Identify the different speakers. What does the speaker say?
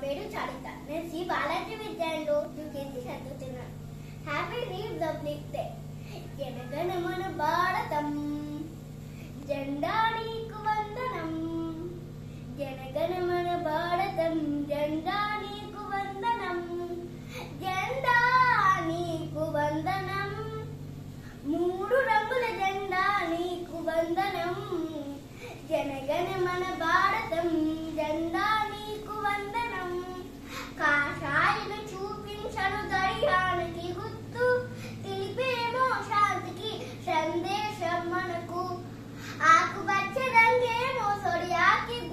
Speaker 1: పేరు చారిత నేను శ్రీ బాలాజీ విద్యాలయంలో యూకేజీ చదువుతున్నాను హ్యాపీ రిపబ్లిక్ డే జనగణమన భారతం జెండా నీకు వందనం జనగణమన భారతం జెండా నీకు వందనం జెండా నీకు వందనం మూడు రంగుల జెండా నీకు వందనం జనగణమన భారతం జెండా నీకు వందనం కాషాయను చూపించను ధైర్యానికి గుర్తు తెలిపేమో శాంతికి సందేశం మనకు ఆకుపచ్చ రంగేమో సొడియాకి